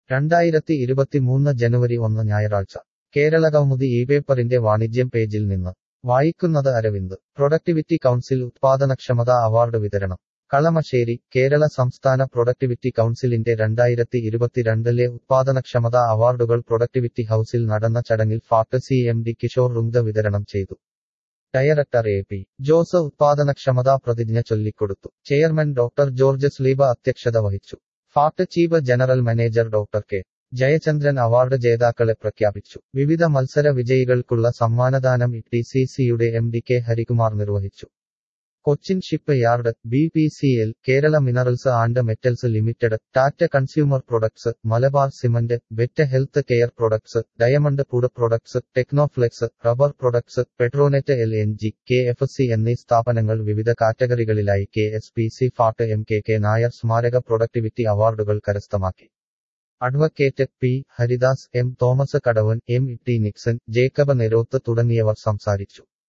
രണ്ടായിരത്തി ഇരുപത്തിമൂന്ന് ജനുവരി ഒന്ന് ഞായറാഴ്ച കേരള കൗമുദി ഈ പേപ്പറിന്റെ വാണിജ്യം പേജിൽ നിന്ന് വായിക്കുന്നത് അരവിന്ദ് പ്രൊഡക്ടിവിറ്റി കൗൺസിൽ ഉത്പാദനക്ഷമതാ അവാർഡ് വിതരണം കളമശ്ശേരി കേരള സംസ്ഥാന പ്രൊഡക്ടിവിറ്റി കൗൺസിലിന്റെ രണ്ടായിരത്തി ഇരുപത്തിരണ്ടിലെ ഉത്പാദനക്ഷമതാ അവാർഡുകൾ പ്രൊഡക്ടിവിറ്റി ഹൌസിൽ നടന്ന ചടങ്ങിൽ FACT C M D Kishore Runga വിതരണം ചെയ്തു ഡയറക്ടർ എ പി ജോസ് ഉത്പാദനക്ഷമതാ പ്രതിജ്ഞ ചൊല്ലിക്കൊടുത്തു ചെയർമാൻ ഡോക്ടർ ജോർജ് സ്ലീബ അധ്യക്ഷത വഹിച്ചു FACT chief general manager doctor K Jayachandran award ജേതാക്കളെ പ്രഖ്യാപിച്ചു വിവിധ മത്സര വിജയികൾക്കുള്ള സമ്മാനദാനം ടി സി സിയുടെ എം ഡി കെ ഹരികുമാർ നിർവഹിച്ചു Cochin shipyard B P C L Kerala minerals and metals limited Tata consumer products Malabar cement Beta health care products diamond food products Technoflex rubber products Petronet L N G K F C എന്നീ സ്ഥാപനങ്ങൾ വിവിധ കാറ്റഗറികളിലായി K S P C ഫാട്ട് M K K Nair സ്മാരക productivity അവാർഡുകൾ കരസ്ഥമാക്കി advocate P Haridas M Thomas Kadavan M T Nixon Jacob Neroth തുടങ്ങിയവർ സംസാരിച്ചു